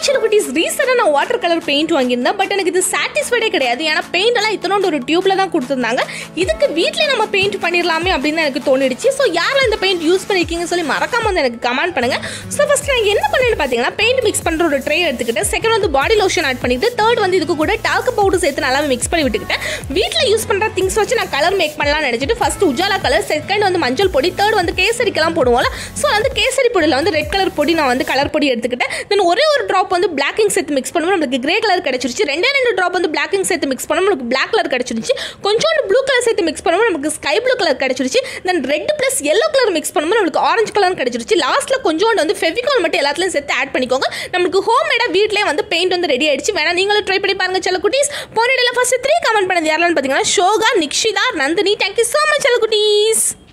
சில குட்டீஸ் ரீசெண்டாக நான் வாட்டர் கலர் பெயிண்ட் வாங்கியிருந்தேன் பட் எனக்கு இது சாட்டிஸ்ஃபைடே கிடையாது ஏன்னா பெயிண்ட் எல்லாம் இத்தனோண்டு ஒரு டியூப்ல தான் கொடுத்துருந்தாங்க இதுக்கு வீட்டிலே நம்ம பெயிண்ட் பண்ணிடலாமே அப்படின்னு தான் எனக்கு தோணிடுச்சு ஸோ யாரெல்லாம் இந்த பெயிண்ட் யூஸ் பண்ணியிருக்கீங்கன்னு சொல்லி மறக்காம வந்து எனக்கு கமெண்ட் பண்ணுங்க ஸோ ஃபர்ஸ்ட் நான் என்ன பண்ணேன்னு பார்த்தீங்கன்னா பெயிண்ட் மிக்ஸ் பண்ணுற ஒரு ட்ரே எடுத்துக்கிட்டேன் செகண்ட் வந்து பாடி லோஷன் ஆட் பண்ணிட்டு தேர்ட் வந்து இதுக்கு கூட டாக்கு பவுடர் சேர்த்து நல்லா மிக்ஸ் பண்ணி விட்டுக்கிட்டேன் வீட்டில் யூஸ் பண்ணுற திங்ஸ் வச்சு நான் கலர் மேக் பண்ணலாம்னு நினச்சிட்டு ஃபர்ஸ்ட் உஜாலா கலர் செகண்ட் வந்து மஞ்சள் பொடி தேர்ட் வந்து கேசரிக்கெல்லாம் போடுவோம்ல ஸோ வந்து கேசரி பொடியில் வந்து ரெட் கலர் பொடி நான் வந்து கலர் பொடி எடுத்துக்கிட்டேன் தென் ஒரே ஒரு ட்ராப் வந்து பிளாக்கிங் சேர்த்து மிக்ஸ் பண்ணும்போது நம்மளுக்கு கிரே கலர் கிடைச்சிருச்சு ரெண்டே ரெண்டு ட்ராப் வந்து பிளாக்கிங் சேர்த்து மிக்ஸ் பண்ணும்போது நமக்கு பிளாக் கலர் கிடைச்சிருச்சு கொஞ்சோண்டு ப்ளூ கலர் சேர்த்து மிக்ஸ் பண்ணும்போது நமக்கு ஸ்கை ப்ளூ கலர் கிடைச்சிருச்சு then red plus yellow colour mix பண்ணும்போது நம்மளுக்கு ஆரஞ்சு கலர் கிடைச்சிருச்சு லாஸ்ட்டில் கொஞ்சோண்டு வந்து ஃபெவிகால் மட்டும் எல்லாத்துலையும் சேர்த்து ஆட் பண்ணிக்கோங்க நம்மளுக்கு ஹோம் மேடாக வீட்லேயே வந்து பெயிண்ட் வந்து ரெடி ஆயிடுச்சு வேணா நீங்களும் ட்ரை பண்ணி பாருங்க செல்ல குட்டீஸ் போன ஃபர்ஸ்ட் த்ரீ கமெண்ட் பண்ணது யாரெல்லாம் பார்த்தீங்கன்னா Shoka Nikshitha Nandini thank you so much செல்ல குட்டீஸ்